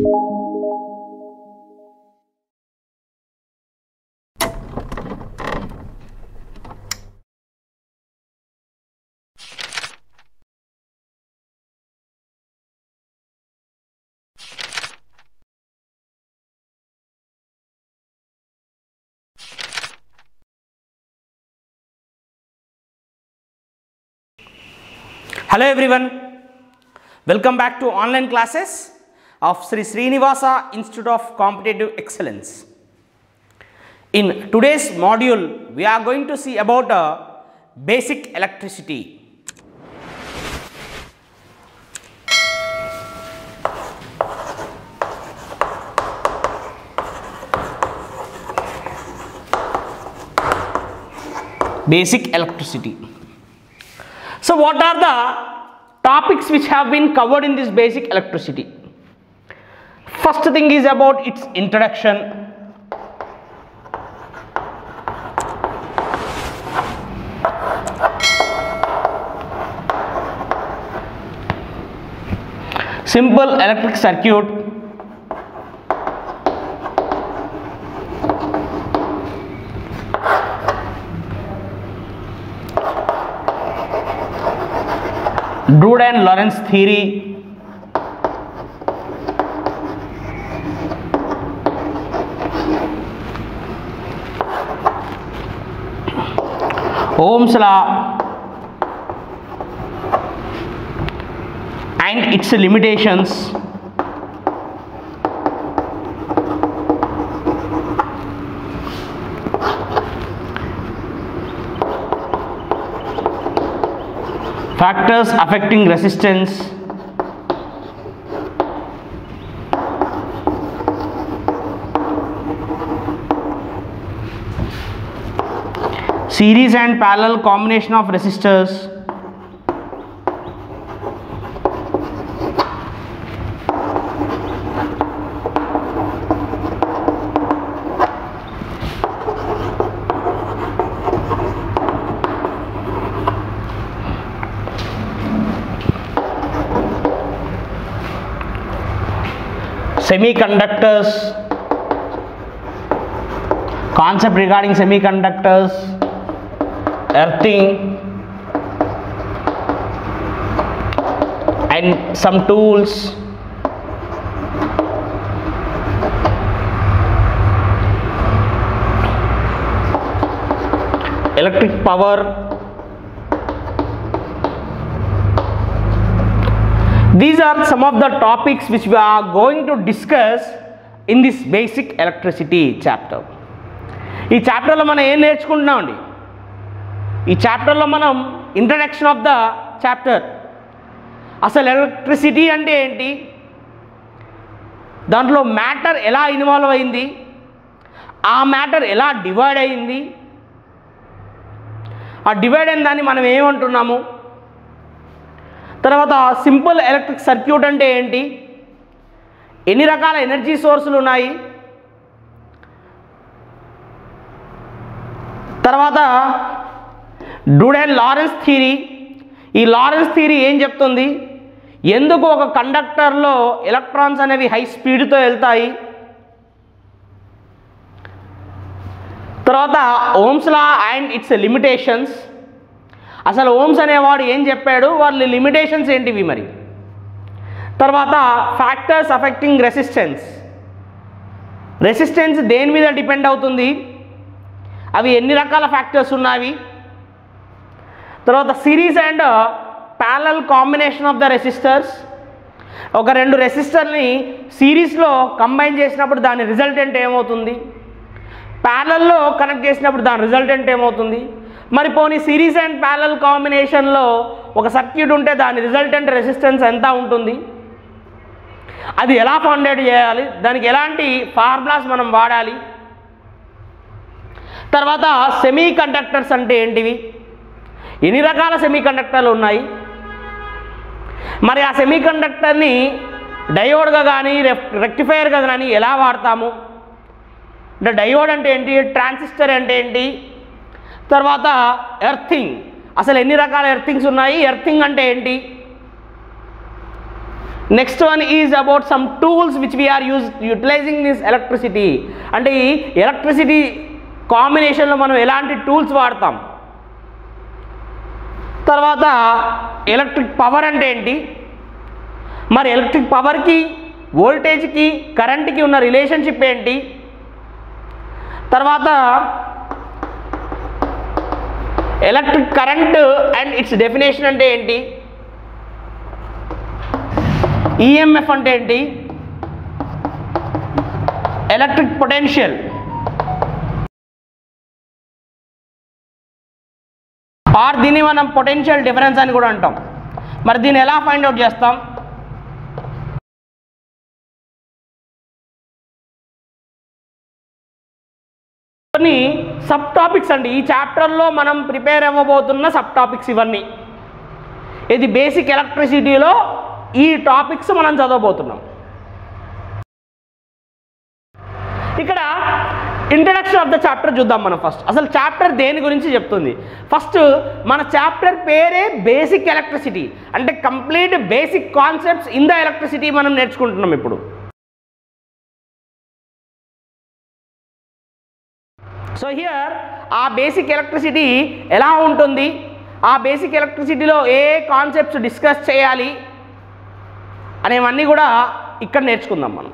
Hello everyone. Welcome back to online classes of Sri Srinivasa Institute of Competitive Excellence. In today's module, we are going to see about uh, basic electricity. Basic electricity. So, what are the topics which have been covered in this basic electricity? First thing is about its introduction. Simple electric circuit. Drude and Lorentz theory. Ohm's law and its limitations. Factors affecting resistance. Series and parallel combination of resistors. semiconductors concept regarding semiconductors earthing and some tools electric power These are some of the topics which we are going to discuss in this basic electricity chapter. ఈ చాప్టర్లో మనం ఏం నేర్చుకుంటున్నామండి ఈ చాప్టర్లో మనం introduction of the chapter అసలు electricity అంటే ఏంటి దాంట్లో మ్యాటర్ ఎలా ఇన్వాల్వ్ అయింది ఆ మ్యాటర్ ఎలా డివైడ్ అయింది ఆ డివైడ్ అయిన దాన్ని మనం ఏమంటున్నాము తర్వాత సింపుల్ ఎలక్ట్రిక్ సర్క్యూట్ అంటే ఏంటి ఎన్ని రకాల ఎనర్జీ సోర్సులు ఉన్నాయి తర్వాత డూడ్ అండ్ లారెన్స్ థీరీ ఈ లారెన్స్ థీరీ ఏం చెప్తుంది ఎందుకు ఒక కండక్టర్లో ఎలక్ట్రాన్స్ అనేవి హై స్పీడ్తో వెళ్తాయి తర్వాత Ohm's law and its limitations అసలు ఓమ్స్ అనేవాడు ఏం చెప్పాడు వాళ్ళ లిమిటేషన్స్ ఏంటివి మరి తర్వాత ఫ్యాక్టర్స్ అఫెక్టింగ్ రెసిస్టెన్స్ రెసిస్టెన్స్ దేని మీద డిపెండ్ అవుతుంది అవి ఎన్ని రకాల ఫ్యాక్టర్స్ ఉన్నవి తర్వాత series and parallel combination of the resistors ఒక రెండు రెసిస్టర్ని సిరీస్లో కంబైన్ చేసినప్పుడు దాని రిజల్టెంట్ ఏమవుతుంది ప్యారల్లో కనెక్ట్ చేసినప్పుడు దాని రిజల్టెంట్ ఏమవుతుంది మరి పోనీ సిరీస్ అండ్ ప్యారల్ కాంబినేషన్లో ఒక సర్క్యూట్ ఉంటే దాని రిజల్టెంట్ రెసిస్టెన్స్ ఎంత ఉంటుంది అది ఎలా ఫౌండేట్ చేయాలి దానికి ఎలాంటి ఫార్ములాస్ మనం వాడాలి తర్వాత సెమీ కండక్టర్స్ అంటే ఏంటివి ఎన్ని రకాల సెమీ కండక్టర్లు ఉన్నాయి మరి ఆ సెమీ కండక్టర్ని డయోడ్గా కానీ రెక్టిఫైయర్గా కానీ ఎలా వాడతాము అంటే డయోడ్ అంటే ఏంటి ట్రాన్సిస్టర్ అంటే ఏంటి తర్వాత ఎర్తింగ్ అసలు ఎన్ని రకాల ఎర్తింగ్స్ ఉన్నాయి ఎర్తింగ్ అంటే ఏంటి next one is about some tools which we are use utilizing this electricity అంటే ఈ ఎలక్ట్రిసిటీ కాంబినేషన్లో మనం ఎలాంటి టూల్స్ వాడతాం తర్వాత ఎలక్ట్రిక్ పవర్ అంటే ఏంటి మరి ఎలక్ట్రిక్ పవర్కి వోల్టేజ్కి కరెంట్కి ఉన్న రిలేషన్షిప్ ఏంటి తర్వాత electric current and its definition అంటే ఏంటి ఈఎంఎఫ్ అంటే ఏంటి ఎలక్ట్రిక్ పొటెన్షియల్ ఆర్ దీన్ని మనం పొటెన్షియల్ డిఫరెన్స్ అని కూడా అంటాం మరి దీన్ని ఎలా ఫైండ్ అవుట్ చేస్తాం కొన్ని సబ్ టాపిక్స్ అండి ఈ చాప్టర్లో మనం ప్రిపేర్ అవ్వబోతున్న సబ్ టాపిక్స్ ఇవన్నీ ఇది బేసిక్ ఎలక్ట్రిసిటీలో ఈ టాపిక్స్ మనం చదవబోతున్నాం ఇక్కడ ఇంట్రడక్షన్ ఆఫ్ ద చాప్టర్ చూద్దాం మనం ఫస్ట్ అసలు చాప్టర్ దేని గురించి చెప్తుంది ఫస్ట్ మన చాప్టర్ పేరే బేసిక్ ఎలక్ట్రిసిటీ అంటే complete basic concepts in the electricity మనం నేర్చుకుంటున్నాం ఇప్పుడు సో హియర్ ఆ బేసిక్ ఎలక్ట్రిసిటీ ఎలా ఉంటుంది ఆ బేసిక్ ఎలక్ట్రిసిటీలో ఏ కాన్సెప్ట్స్ డిస్కస్ చేయాలి అనేవన్నీ కూడా ఇక్కడ నేర్చుకుందాం మనం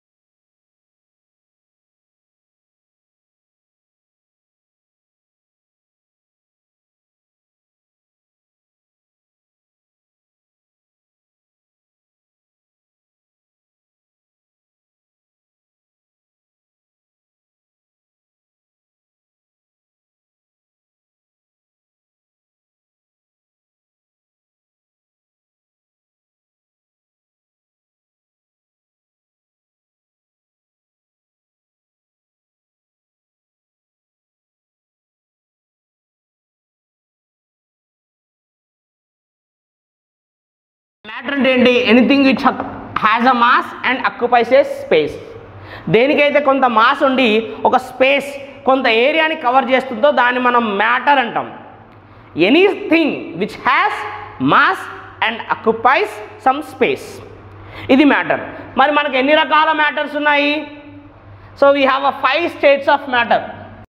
మ్యాటర్ అంటే ఏంటి anything which has a mass and occupies a space దేనికైతే కొంత మాస్ ఉండి ఒక స్పేస్ కొంత ఏరియాని కవర్ చేస్తుందో దాన్ని మనం మ్యాటర్ అంటాం anything which has mass and occupies some space ఇది మ్యాటర్ మరి మనకు ఎన్ని రకాల మ్యాటర్స్ ఉన్నాయి so we have a five states of matter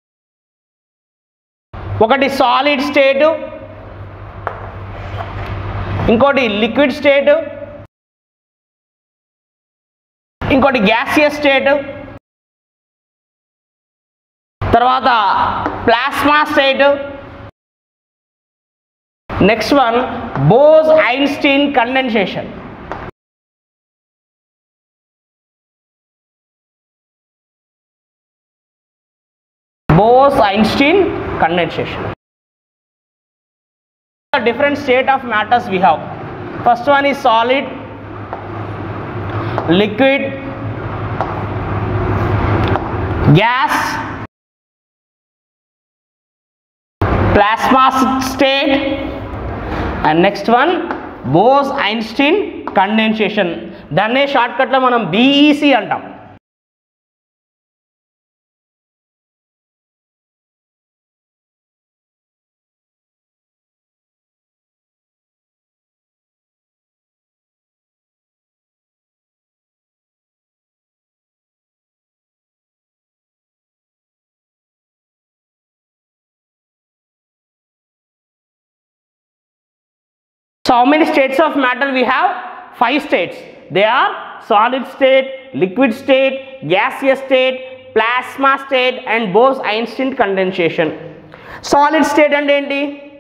ఒకటి సాలిడ్ స్టేటు ఇంకోటి లిక్విడ్ స్టేట్ ఇంకోటి గ్యాసియస్ స్టేట్ తర్వాత plasma state next one Bose Einstein condensation Bose Einstein condensation different state of matters we have first one is solid liquid gas plasma state and next one Bose Einstein condensation దాన్నే షార్ట్కట్లో మనం BEC అంటాం So how many states of matter we have? Five states. They are solid state, liquid state, gaseous state, plasma state and Bose-Einstein condensation. Solid state అంటే ఏంటి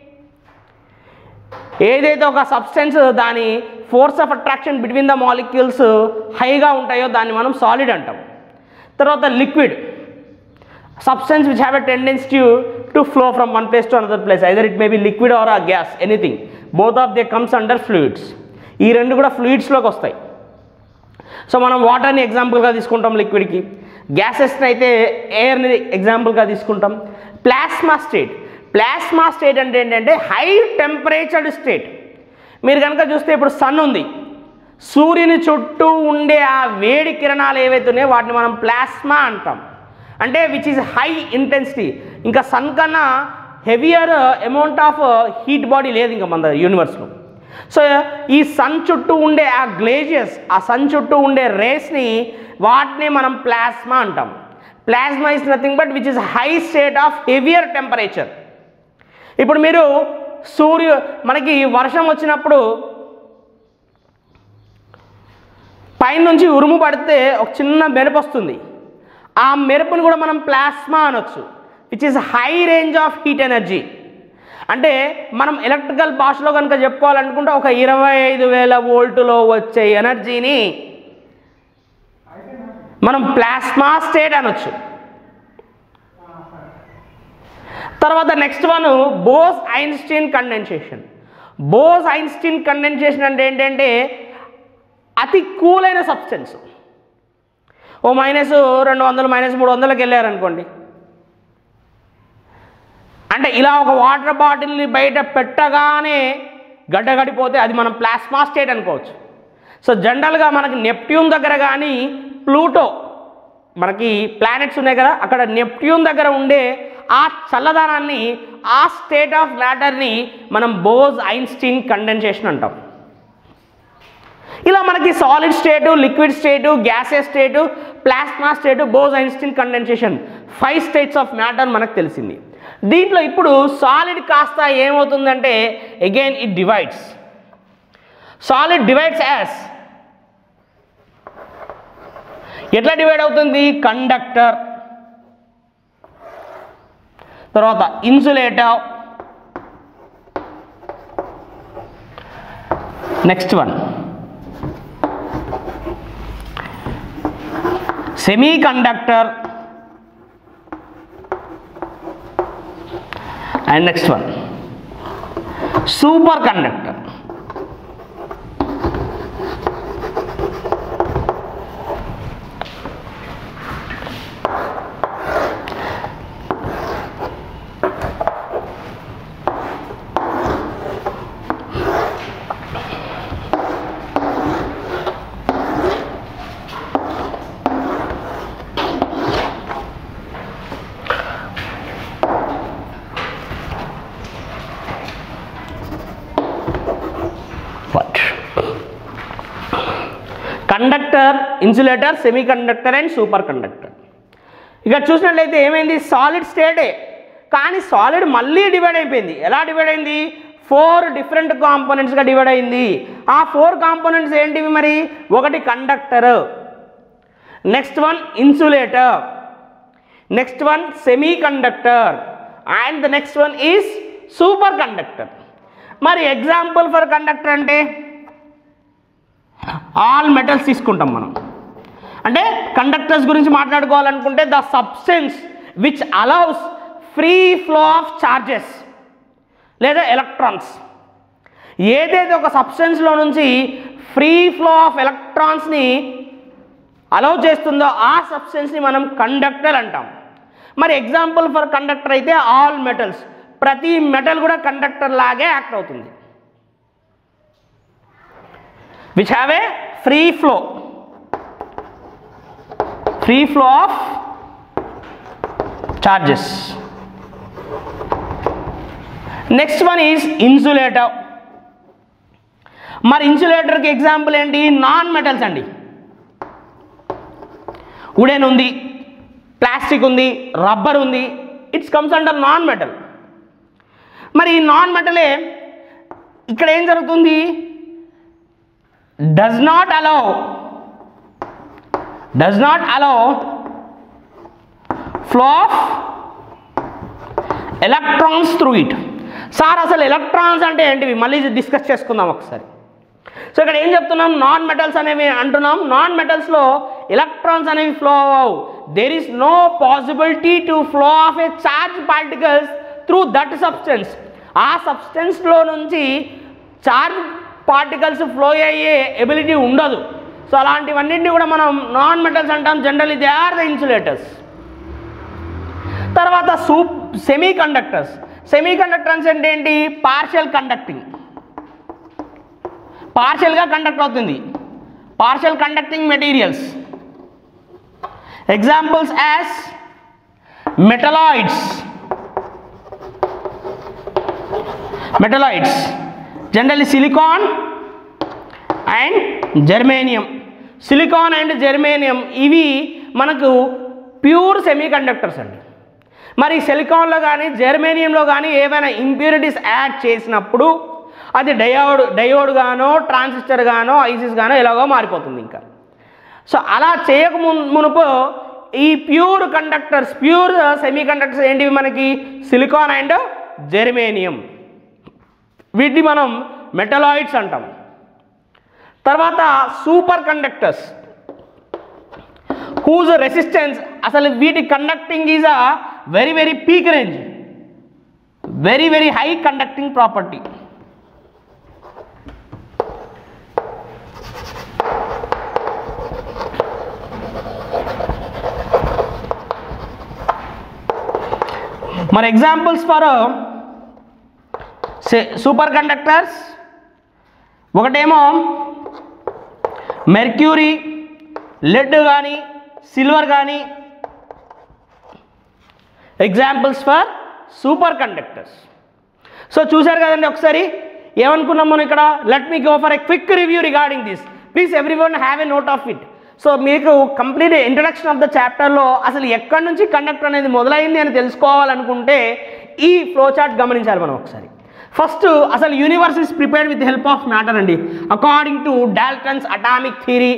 ఏదైతే ఒక substance దాని force of attraction between the molecules హైగా ఉంటాయో దాన్ని మనం solid అంటాం తర్వాత liquid substance which have a tendency to, to flow from one place to another place either it may be liquid or a gas anything both of they comes under fluids ఈ రెండు కూడా ఫ్లూయిడ్స్లోకి వస్తాయి so మనం వాటర్ని ఎగ్జాంపుల్గా తీసుకుంటాం లిక్విడ్కి గ్యాసెస్ని అయితే ఎయిర్ని ఎగ్జాంపుల్గా తీసుకుంటాం ప్లాస్మా స్టేట్ ప్లాస్మా స్టేట్ అంటే ఏంటంటే హై టెంపరేచర్డ్ స్టేట్ మీరు కనుక చూస్తే ఇప్పుడు సన్ ఉంది సూర్యుని చుట్టూ ఉండే ఆ వేడి కిరణాలు ఏవైతే ఉన్నాయో వాటిని మనం ప్లాస్మా అంటాం అంటే విచ్ ఈజ్ హై ఇంటెన్సిటీ ఇంకా సన్ కన్నా heavier amount of heat body లేదు ఇంకా మన యూనివర్స్లో సో ఈ సన్ చుట్టూ ఉండే ఆ గ్లేజియస్ ఆ సన్ చుట్టూ ఉండే రేస్ని వాటిని మనం ప్లాస్మా అంటాం plasma is nothing but which is high state of heavier temperature ఇప్పుడు మీరు సూర్యు మనకి వర్షం వచ్చినప్పుడు పైనుంచి ఉరుము పడితే ఒక చిన్న మెరుపు వస్తుంది ఆ మెరుపును కూడా మనం ప్లాస్మా అనొచ్చు which is high range of heat energy అంటే మనం ఎలక్ట్రికల్ భాషలో కనుక చెప్పుకోవాలనుకుంటే ఒక ఇరవై ఐదు వేల వోల్టులో వచ్చే ఎనర్జీని మనం ప్లాస్మా స్టేట్ అనొచ్చు తర్వాత next one Bose Einstein condensation Bose Einstein condensation అంటే ఏంటంటే అతి కూల్ అయిన సబ్స్టెన్స్ ఓ మైనస్ రెండు వందలు మైనస్ మూడు వందలకి వెళ్ళారనుకోండి అంటే ఇలా ఒక వాటర్ బాటిల్ని బయట పెట్టగానే గడ్డగడిపోతే అది మనం ప్లాస్మా స్టేట్ అనుకోవచ్చు సో జనరల్గా మనకి నెప్ట్యూన్ దగ్గర కానీ ప్లూటో మనకి ప్లానెట్స్ ఉన్నాయి కదా అక్కడ నెప్ట్యూన్ దగ్గర ఉండే ఆ చల్లదనాన్ని ఆ స్టేట్ ఆఫ్ మ్యాటర్ని మనం బోజ్ ఐన్స్టీన్ కండెన్సేషన్ అంటాం ఇలా మనకి solid state liquid state gases state plasma state Bose Einstein condensation five states of matter మనకు తెలిసింది దీంట్లో ఇప్పుడు సాలిడ్ కాస్త ఏమవుతుందంటే again it divides solid divides as ఎట్లా డివైడ్ అవుతుంది కండక్టర్ తర్వాత insulator next one semiconductor and next one superconductor what conductor insulator semiconductor and superconductor ఇక్కడ చూసినట్లయితే ఏమైంది సాలిడ్ స్టేటే కానీ సాలిడ్ మళ్ళీ డివైడ్ అయిపోయింది ఎలా డివైడ్ అయింది ఫోర్ డిఫరెంట్ కాంపోనెంట్స్గా డివైడ్ అయింది ఆ ఫోర్ కాంపోనెంట్స్ ఏంటివి మరి ఒకటి conductor next one insulator next one semiconductor and the next one is superconductor మరి ఎగ్జాంపుల్ ఫర్ కండక్టర్ అంటే ఆల్ మెటల్స్ తీసుకుంటాం మనం అంటే కండక్టర్స్ గురించి మాట్లాడుకోవాలనుకుంటే the substance which allows free flow of charges లేదా ఎలక్ట్రాన్స్ ఏదైతే ఒక సబ్స్టెన్స్లో నుంచి ఫ్రీ ఫ్లో ఆఫ్ ఎలక్ట్రాన్స్ని అలౌ చేస్తుందో ఆ సబ్స్టెన్స్ని మనం కండక్టర్ అంటాం మరి ఎగ్జాంపుల్ ఫర్ కండక్టర్ అయితే ఆల్ మెటల్స్ ప్రతి మెటల్ కూడా కండక్టర్ లాగే యాక్ట్ అవుతుంది which have a free flow free flow of charges next one is insulator మరి ఇన్సులేటర్కి ఎగ్జాంపుల్ ఏంటి నాన్ మెటల్స్ అండి ఉడెన్ ఉంది ప్లాస్టిక్ ఉంది రబ్బర్ ఉంది it's comes under non metal మరి ఈ నాన్ మెటలే ఇక్కడ ఏం జరుగుతుంది does not allow does not allow flow of electrons through it sir అసలు ఎలక్ట్రాన్స్ అంటే ఏంటివి మళ్ళీ డిస్కస్ చేసుకుందాం ఒకసారి సో ఇక్కడ ఏం చెప్తున్నాం నాన్ మెటల్స్ అనేవి అంటున్నాం నాన్ మెటల్స్లో ఎలక్ట్రాన్స్ అనేవి ఫ్లో అవ్వవు there is no possibility to flow of a charge particles through that substance ఆ సబ్స్టెన్స్లో నుంచి చార్జ్ పార్టికల్స్ ఫ్లో అయ్యే ఎబిలిటీ ఉండదు సో అలాంటివన్నింటినీ కూడా మనం నాన్ మెటల్స్ అంటాం generally they are the insulators తర్వాత సూప్ సెమీ కండక్టర్స్ సెమీ కండక్టర్స్ అంటే ఏంటి పార్షియల్ కండక్టింగ్ పార్షియల్గా కండక్ట్ అవుతుంది partial conducting materials examples as metalloids metalloids generally silicon and germanium silicon and germanium ఇవి మనకు ప్యూర్ సెమీ కండక్టర్స్ అండి మరి సిలికాన్లో కానీ జర్మేనియంలో కానీ ఏమైనా ఇంప్యూరిటీస్ యాడ్ చేసినప్పుడు అది డయోడ్ డయోడ్ గానో ట్రాన్సిస్టర్ గానో ఐసిస్ గానో ఎలాగో మారిపోతుంది ఇంకా సో అలా చేయక మున్- మునుపు ఈ pure conductors pure semiconductors ఏంటివి మనకి సిలికాన్ అండ్ జెర్మేనియం వీటిని మనం మెటలాయిడ్స్ అంటాం తర్వాత సూపర్ కండక్టర్స్ హూజ్ రెసిస్టెన్స్ అసలు వీటి conducting is a very very peak range very very high conducting property మరి ఎగ్జాంపుల్స్ ఫర్ సూపర్ కండక్టర్స్ ఒకటేమో మెర్క్యూరీ లెడ్ కానీ సిల్వర్ కానీ examples for superconductors so చూశారు కదండి ఒకసారి ఏమనుకున్నాం మనం ఇక్కడ let me go for a quick review regarding this please everyone have a note of it so మీకు కంప్లీట్ ఇంట్రడక్షన్ ఆఫ్ ద చాప్టర్లో అసలు ఎక్కడి నుంచి కండక్టర్ అనేది మొదలైంది అని తెలుసుకోవాలనుకుంటే ఈ ఫ్లో చార్ట్ గమనించాలి మనం ఒకసారి ఫస్ట్ అసలు universe is prepared with help of matter అండి according to Dalton's atomic theory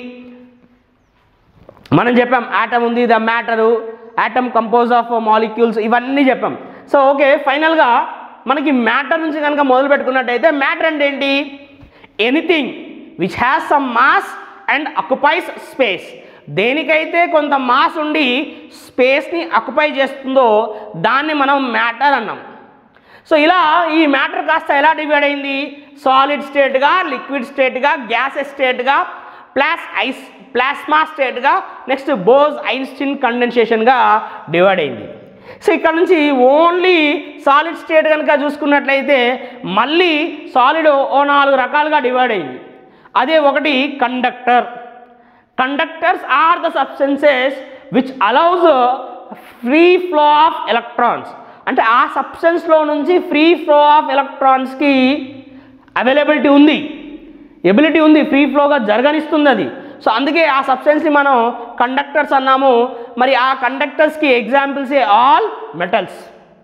మనం చెప్పాం ఆటమ్ ఉంది the matter atom compose of molecules ఇవన్నీ చెప్పాం సో ఓకే ఫైనల్గా మనకి మ్యాటర్ నుంచి కనుక మొదలు పెట్టుకున్నట్టయితే మ్యాటర్ అంటే ఏంటి anything which has some mass and occupies space దేనికైతే కొంత మాస్ ఉండి స్పేస్ని అక్యుపై చేస్తుందో దాన్ని మనం మ్యాటర్ అన్నాం సో ఇలా ఈ మ్యాటర్ కాస్త ఎలా డివైడ్ అయింది సాలిడ్ స్టేట్గా లిక్విడ్ స్టేట్గా గ్యాస్ స్టేట్గా ప్లాస్ ఐస్ ప్లాస్మా స్టేట్గా నెక్స్ట్ బోజ్ ఐన్స్టిన్ కండెన్సేషన్గా డివైడ్ అయింది సో ఇక్కడ నుంచి ఓన్లీ సాలిడ్ స్టేట్ కనుక చూసుకున్నట్లయితే మళ్ళీ సాలిడ్ ఓ నాలుగు రకాలుగా డివైడ్ అయింది అదే ఒకటి conductor conductors are the substances which allows free flow of electrons అంటే ఆ సబ్స్టెన్స్లో నుంచి ఫ్రీ ఫ్లో ఆఫ్ ఎలక్ట్రాన్స్కి అవైలబిలిటీ ఉంది ఎబిలిటీ ఉంది ఫ్రీ ఫ్లోగా జరగనిస్తుంది అది సో అందుకే ఆ సబ్స్టెన్స్ని మనం కండక్టర్స్ అన్నాము మరి ఆ కండక్టర్స్కి examples all metals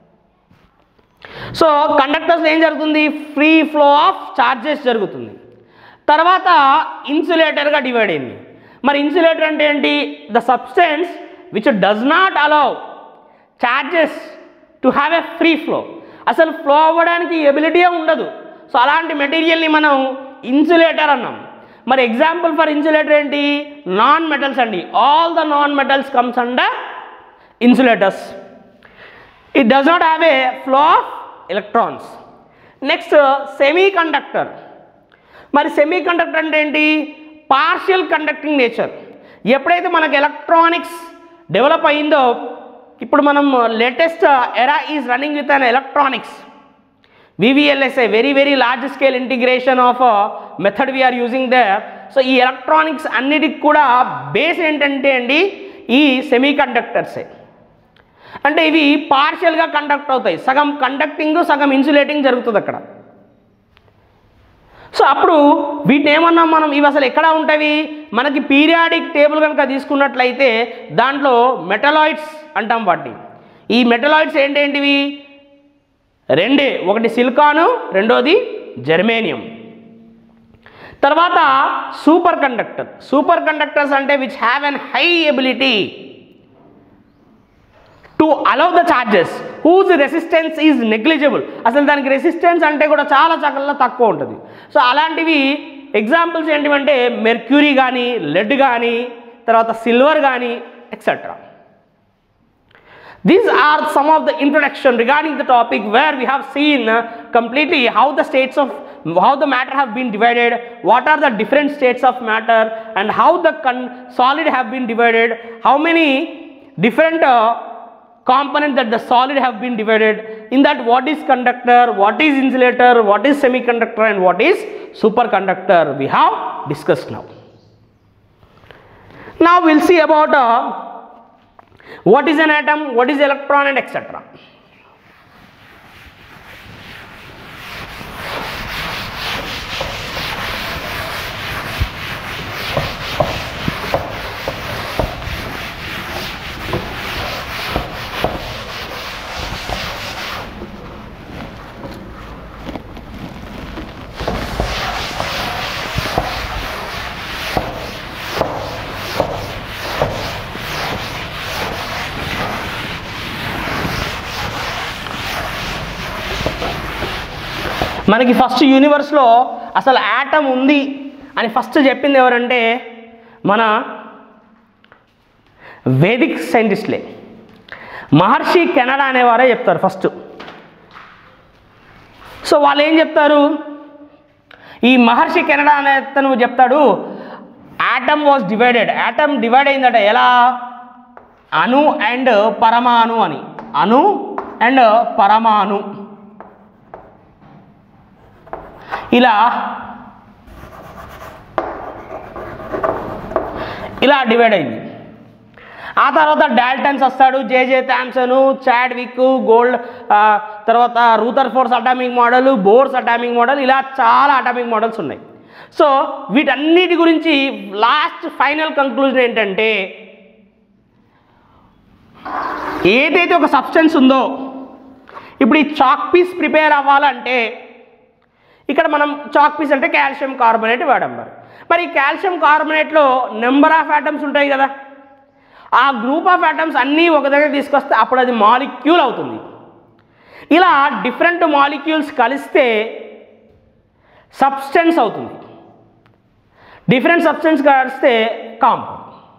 so conductors ఏం జరుగుతుంది ఫ్రీ ఫ్లో ఆఫ్ చార్జెస్ జరుగుతుంది తర్వాత ఇన్సులేటర్గా డివైడ్ అయింది మరి ఇన్సులేటర్ అంటే ఏంటి the substance which does not allow charges to have a free flow అసలు ఫ్లో అవ్వడానికి ఎబిలిటీయే ఉండదు సో అలాంటి మెటీరియల్ని మనం ఇన్సులేటర్ అన్నాం మరి ఎగ్జాంపుల్ ఫర్ ఇన్సులేటర్ ఏంటి నాన్ మెటల్స్ అండి all the non metals comes under insulators it does not have a flow of electrons next semiconductor మరి సెమీ కండక్టర్ అంటే ఏంటి పార్షియల్ కండక్టింగ్ నేచర్ ఎప్పుడైతే మనకు ఎలక్ట్రానిక్స్ డెవలప్ అయిందో ఇప్పుడు మనం latest era is running with an electronics VVLSI very very large scale integration of method we are using the so ఈ electronics అన్నిటికి కూడా బేస్ ఏంటంటే అండి ఈ సెమీ కండక్టర్సే అంటే ఇవి పార్షియల్గా కండక్ట్ అవుతాయి సగం కండక్టింగ్ సగం ఇన్సులేటింగ్ జరుగుతుంది అక్కడ సో అప్పుడు వీటిని ఏమన్నాం మనం ఇవి అసలు ఎక్కడ ఉంటాయి మనకి పీరియాడిక్ టేబుల్ కనుక తీసుకున్నట్లయితే దాంట్లో మెటలాయిడ్స్ అంటాం వాటిని ఈ మెటలాయిడ్స్ ఏంటేంటివి రెండే ఒకటి సిలికాను రెండోది జెర్మేనియం తర్వాత సూపర్ కండక్టర్ సూపర్ కండక్టర్స్ అంటే which have an high ability to allow the charges whose resistance is negligible అసలు దానికి రెసిస్టెన్స్ అంటే కూడా చాలా చక్కగా తక్కువ ఉంటుంది సో అలాంటివి ఎగ్జాంపుల్స్ ఏంటివంటే మెర్క్యూరీ కానీ లెడ్ కానీ తర్వాత సిల్వర్ కానీ etcetera These are some of the introduction regarding the topic where we have seen uh, completely how the states of how the matter have been divided, what are the different states of matter, and how the con- solid have been divided, how many different uh, components that the solid have been divided. In that, what is conductor, what is insulator, what is semiconductor, and what is superconductor. We have discussed now. Now we'll see about. Uh, what is an atom what is electron and etc మనకి first యూనివర్స్లో అసలు atom ఉంది అని first చెప్పింది ఎవరంటే మన Vedic సైంటిస్ట్లే మహర్షి Canada అనేవారే చెప్తారు first so వాళ్ళు ఏం చెప్తారు ఈ మహర్షి కెనడా అనే అతను చెప్తాడు atom was divided atom divide అయిందట ఎలా అణు అండ్ పరమాణు అని అణు అండ్ పరమాణు ఇలా ఇలా డివైడ్ అయింది ఆ తర్వాత డాల్టన్స్ వస్తాడు జేజే థామ్సన్ చాడ్విక్ గోల్డ్ ఆ, తర్వాత Rutherford's atomic model Bohr's atomic model ఇలా చాలా అటామిక్ మోడల్స్ ఉన్నాయి సో వీటన్నిటి గురించి లాస్ట్ ఫైనల్ కంక్లూజన్ ఏంటంటే ఏదైతే ఒక సబ్స్టెన్స్ ఉందో ఇప్పుడు ఈ చాక్ పీస్ ప్రిపేర్ అవ్వాలంటే ఇక్కడ మనం చాక్ పీస్ అంటే కాల్షియం కార్బోనేట్ వాడాం మరి మరి ఈ కాల్షియం కార్బోనేట్లో నెంబర్ ఆఫ్ ఆటమ్స్ ఉంటాయి కదా ఆ గ్రూప్ ఆఫ్ ఆటమ్స్ అన్నీ ఒక దగ్గర తీసుకొస్తే అప్పుడు అది మాలిక్యూల్ అవుతుంది ఇలా డిఫరెంట్ మాలిక్యూల్స్ కలిస్తే సబ్స్టెన్స్ అవుతుంది డిఫరెంట్ సబ్స్టెన్స్ కలిస్తే కాంపౌండ్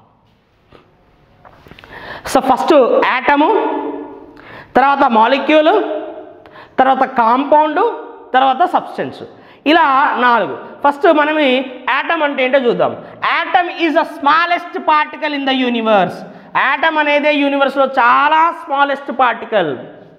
సో ఫస్ట్ యాటము తర్వాత మాలిక్యూల్ తర్వాత కాంపౌండ్ తర్వాత సబ్స్టెన్స్ ఇలా నాలుగు ఫస్ట్ మనం యాటమ్ అంటే ఏంటో చూద్దాం atom is the smallest particle in the universe atom అనేది యూనివర్స్లో చాలా స్మాలెస్ట్ పార్టికల్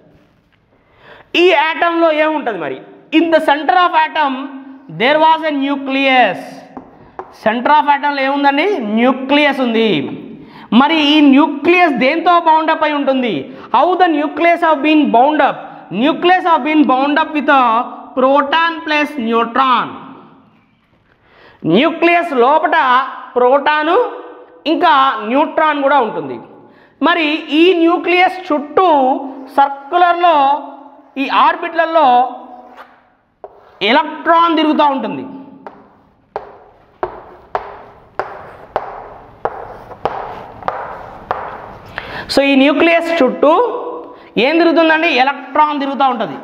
ఈ యాటంలో ఏముంటుంది మరి in the center of atom there was a nucleus center of యాటంలో ఏముందండి న్యూక్లియస్ ఉంది మరి ఈ న్యూక్లియస్ దేంతో బౌండప్ అయి ఉంటుంది how the nucleus of been bound up nucleus of been bound up with proton plus neutron nucleus లోపల ప్రోటాను ఇంకా న్యూట్రాన్ కూడా ఉంటుంది మరి ఈ న్యూక్లియస్ చుట్టూ సర్కులర్లో ఈ ఆర్బిట్లలో ఎలక్ట్రాన్ తిరుగుతూ ఉంటుంది సో ఈ న్యూక్లియస్ చుట్టూ ఏం తిరుగుతుందండి ఎలక్ట్రాన్ తిరుగుతూ ఉంటుంది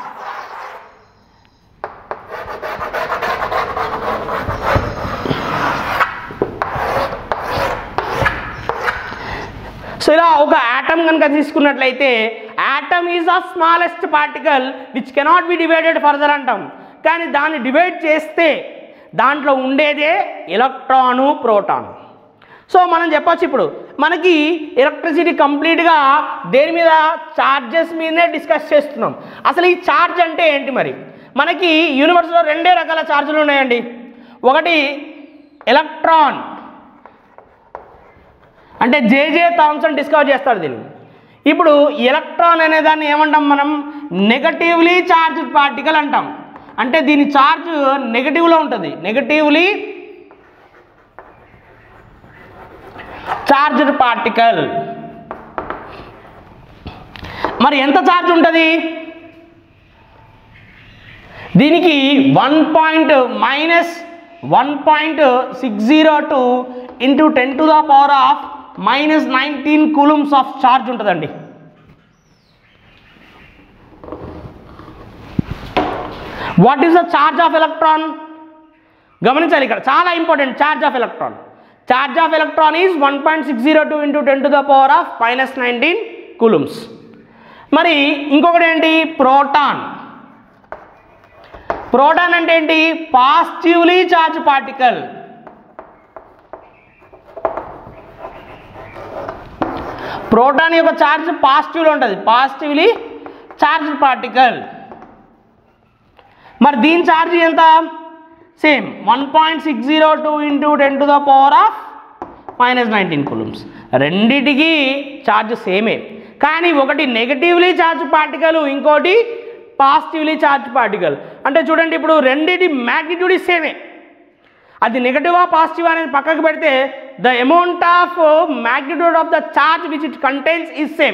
సో ఇలా ఒక యాటమ్ కనుక తీసుకున్నట్లయితే atom is the smallest particle which cannot be divided further అంటాం కానీ దాన్ని డివైడ్ చేస్తే దాంట్లో ఉండేదే ఎలక్ట్రాను ప్రోటాను సో మనం చెప్పొచ్చు ఇప్పుడు మనకి ఎలక్ట్రిసిటీ కంప్లీట్గా దేని మీద చార్జెస్ మీదనే డిస్కస్ చేస్తున్నాం అసలు ఈ ఛార్జ్ అంటే ఏంటి మరి మనకి యూనివర్స్లో రెండే రకాల ఛార్జీలు ఉన్నాయండి ఒకటి ఎలక్ట్రాన్ అంటే జేజే థామ్సన్ డిస్కవర్ చేస్తాడు దీన్ని ఇప్పుడు ఎలక్ట్రాన్ అనే దాన్ని ఏమంటాం మనం నెగటివ్లీ చార్జ్ పార్టికల్ అంటాం అంటే దీని ఛార్జ్ నెగటివ్లో ఉంటుంది నెగటివ్లీ చార్జ్డ్ పార్టికల్ మరి ఎంత ఛార్జ్ ఉంటుంది దీనికి one point minus one point six zero two into ten to the power of minus nineteen coulombs of charge ఉంటుందండి what is the charge of electron గమనించాలి ఇక్కడ చాలా important charge of electron charge of electron is one point six zero two into ten to the power of minus nineteen coulombs మరి ఇంకొకటి ఏంటి proton proton అంటే ఏంటి positively charge particle proton యొక్క charge పాజిటివ్లో ఉంటుంది పాజిటివ్లీ చార్జ్ పార్టికల్ మరి దీని ఛార్జ్ ఎంత same one point six zero two into ten to the power of minus nineteen coulombs రెండిటికి ఛార్జ్ సేమే కానీ ఒకటి నెగటివ్లీ ఛార్జ్ పార్టికల్ ఇంకోటి పాజిటివ్లీ ఛార్జ్ పార్టికల్ అంటే చూడండి ఇప్పుడు రెండిటి మ్యాగ్నిట్యూడ్ సేమే అది నెగటివా పాజిటివ్ అనేది పక్కకు పెడితే the amount of magnitude of the charge which it contains is same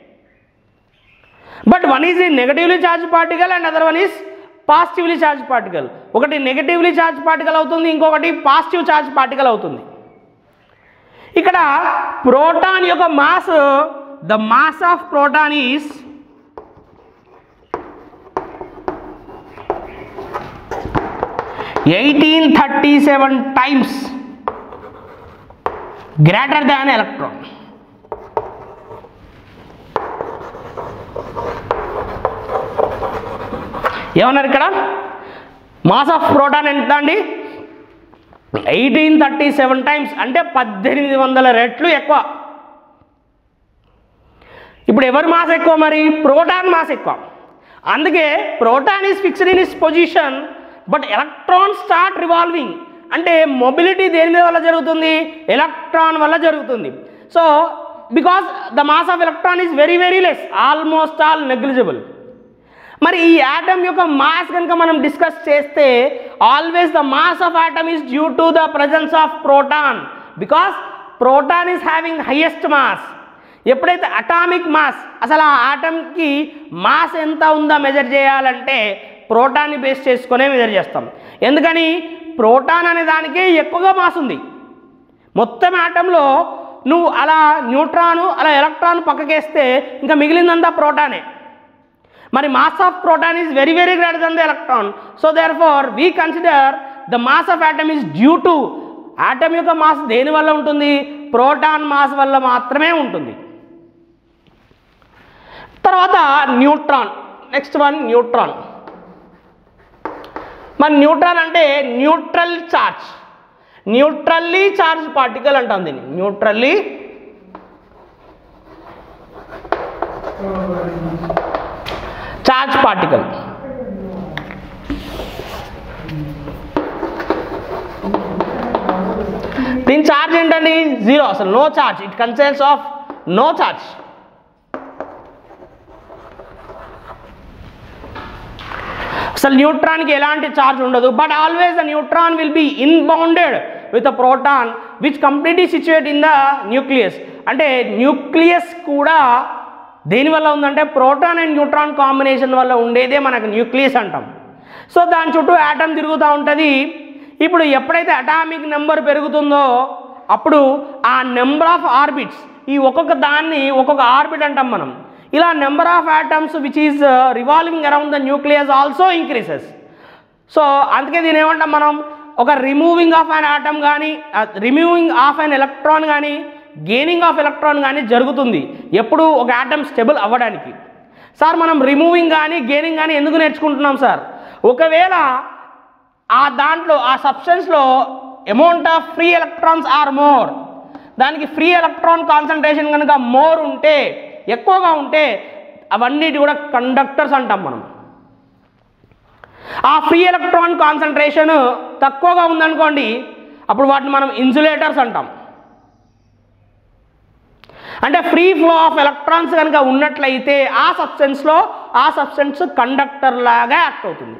but one is negatively charge particle and other one is positively charge particle ఒకటి నెగటివ్లీ ఛార్జ్ పార్టికల్ అవుతుంది ఇంకొకటి పాజిటివ్ ఛార్జ్ పార్టికల్ అవుతుంది ఇక్కడ proton యొక్క mass the mass of proton is eighteen thirty seven times greater than electron ఏమన్నారు ఇక్కడ mass of proton ఎంత అండి ఎయిటీన్ థర్టీ సెవెన్ టైమ్స్ అంటే పద్దెనిమిది వందల రెట్లు ఎక్కువ ఇప్పుడు ఎవరి మాస్ ఎక్కువ మరి ప్రోటాన్ మాస్ ఎక్కువ అందుకే proton is fixed in its position but electron start revolving అంటే మొబిలిటీ దేని మీద వల్ల జరుగుతుంది ఎలక్ట్రాన్ వల్ల జరుగుతుంది so because the mass of electron is very very less almost all negligible మరి ఈ యాటమ్ యొక్క మాస్ కనుక మనం డిస్కస్ చేస్తే always the mass of atom is due to the presence of proton because proton is having highest mass ఎప్పుడైతే atomic mass అసలు ఆ ఆటమ్కి mass ఎంత ఉందో మెజర్ చేయాలంటే ప్రోటాన్ని బేస్ చేసుకునే మెజర్ చేస్తాం ఎందుకని ప్రోటాన్ అనే దానికి ఎక్కువగా మాస్ ఉంది మొత్తం ఆటంలో నువ్వు అలా న్యూట్రాను అలా ఎలక్ట్రాన్ పక్కకేస్తే ఇంకా మిగిలిందంతా ప్రోటానే మరి mass of proton is very very greater than the electron so therefore we consider the mass of atom is due to atom యొక్క మాస్ దేని వల్ల ఉంటుంది ప్రోటాన్ మాస్ వల్ల మాత్రమే ఉంటుంది తర్వాత న్యూట్రాన్ నెక్స్ట్ వన్ న్యూట్రాన్ మరి న్యూట్రాన్ అంటే neutral charge neutrally charge particle అంటాం దీన్ని న్యూట్రల్లీ చార్జ్ పార్టికల్ దీని చార్జ్ ఏంటండి జీరో అసలు no charge it consists of no charge అసలు న్యూట్రాన్కి ఎలాంటి ఛార్జ్ ఉండదు but always the neutron will be inbounded with a proton which completely situate in the nucleus అంటే న్యూక్లియస్ కూడా దేని వల్ల ఉందంటే ప్రోటాన్ అండ్ న్యూట్రాన్ కాంబినేషన్ వల్ల ఉండేదే మనకు న్యూక్లియస్ అంటాం సో దాని చుట్టూ యాటమ్ తిరుగుతూ ఉంటుంది ఇప్పుడు ఎప్పుడైతే అటామిక్ నెంబర్ పెరుగుతుందో అప్పుడు ఆ నెంబర్ ఆఫ్ ఆర్బిట్స్ ఈ ఒక్కొక్క దాన్ని ఒక్కొక్క ఆర్బిట్ అంటాం మనం ఇలా number of atoms which is revolving around the nucleus also increases so అందుకే దీని ఏమంటాం మనం ఒక రిమూవింగ్ ఆఫ్ అన్ ఆటమ్ కానీ రిమూవింగ్ ఆఫ్ అన్ ఎలక్ట్రాన్ కానీ గెయినింగ్ ఆఫ్ ఎలక్ట్రాన్ కానీ జరుగుతుంది ఎప్పుడు ఒక ఆటమ్ స్టెబుల్ అవ్వడానికి సార్ మనం రిమూవింగ్ కానీ గెయినింగ్ కానీ ఎందుకు నేర్చుకుంటున్నాం సార్ ఒకవేళ ఆ దాంట్లో ఆ సబ్స్టెన్స్లో amount of free electrons are more దానికి ఫ్రీ ఎలక్ట్రాన్ కాన్సన్ట్రేషన్ కనుక మోర్ ఉంటే ఎక్కువగా ఉంటే అవన్నిటి కూడా కండక్టర్స్ అంటాం మనం ఆ ఫ్రీ ఎలక్ట్రాన్ కాన్సన్ట్రేషన్ తక్కువగా ఉందనుకోండి అప్పుడు వాటిని మనం ఇన్సులేటర్స్ అంటాం అంటే ఫ్రీ ఫ్లో ఆఫ్ ఎలక్ట్రాన్స్ కనుక ఉన్నట్లయితే ఆ సబ్స్టెన్స్లో ఆ సబ్స్టెన్స్ కండక్టర్ లాగా యాక్ట్ అవుతుంది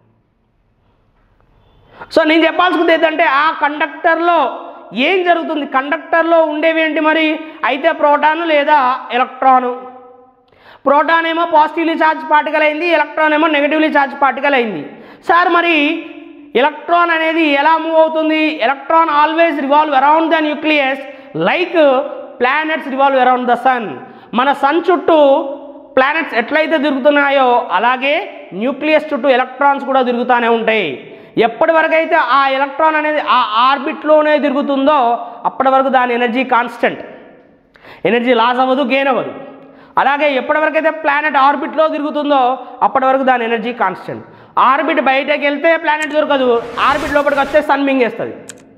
సో నేను చెప్పాల్సింది ఏంటంటే ఆ కండక్టర్లో ఏం జరుగుతుంది కండక్టర్లో ఉండేవి ఏంటి మరి అయితే ప్రోటాను లేదా ఎలక్ట్రాను ప్రోటాన్ ఏమో పాజిటివ్లీ ఛార్జ్ పార్టికల్ అయింది ఎలక్ట్రాన్ ఏమో నెగిటివ్లీ ఛార్జ్ పార్టికల్ అయింది సార్ మరి ఎలక్ట్రాన్ అనేది ఎలా మూవ్ అవుతుంది electron always revolve around the nucleus like planets revolve around the sun మన సన్ చుట్టూ ప్లానెట్స్ ఎట్లయితే తిరుగుతున్నాయో అలాగే న్యూక్లియస్ చుట్టూ ఎలక్ట్రాన్స్ కూడా తిరుగుతూనే ఉంటాయి ఎప్పటి వరకు అయితే ఆ ఎలక్ట్రాన్ అనేది ఆ ఆర్బిట్లోనే తిరుగుతుందో అప్పటి వరకు దాని ఎనర్జీ కాన్స్టెంట్ ఎనర్జీ లాస్ అవ్వదు గెయిన్ అవ్వదు అలాగే ఎప్పటి వరకు అయితే ప్లానెట్ ఆర్బిట్లో తిరుగుతుందో అప్పటి వరకు దాని ఎనర్జీ కాన్స్టెంట్ ఆర్బిట్ బయటకు వెళ్తే ప్లానెట్ దొరకదు ఆర్బిట్ లోపలికి వస్తే సన్ మింగేస్తుంది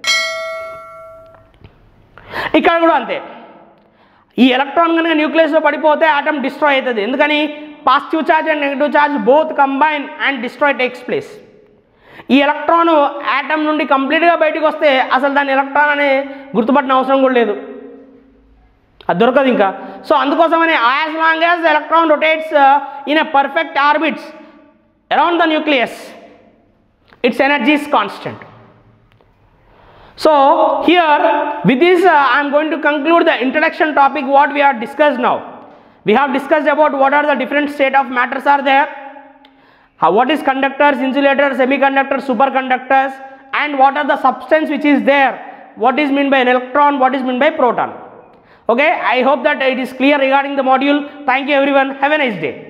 ఇక్కడ కూడా అంతే ఈ ఎలక్ట్రాన్ కనుక న్యూక్లియస్లో పడిపోతే ఆటమ్ డిస్ట్రాయ్ అవుతుంది ఎందుకని positive charge and negative charge both combine and destroy takes place ఈ ఎలక్ట్రాన్ యాటమ్ నుండి కంప్లీట్గా బయటకు వస్తే అసలు దాని ఎలక్ట్రాన్ అనే గుర్తుపట్టిన అవసరం కూడా లేదు అది దొరకదు ఇంకా సో అందుకోసమని as long as electron rotates in a perfect orbits around the nucleus its energy is constant so here with this uh, i am going to conclude the introduction topic what we have discussed now we have discussed about what are the different state of matters are there how, what is conductors insulators semiconductors superconductors and what are the substance which is there what is meant by an electron what is meant by proton okay i hope that it is clear regarding the module thank you everyone have a nice day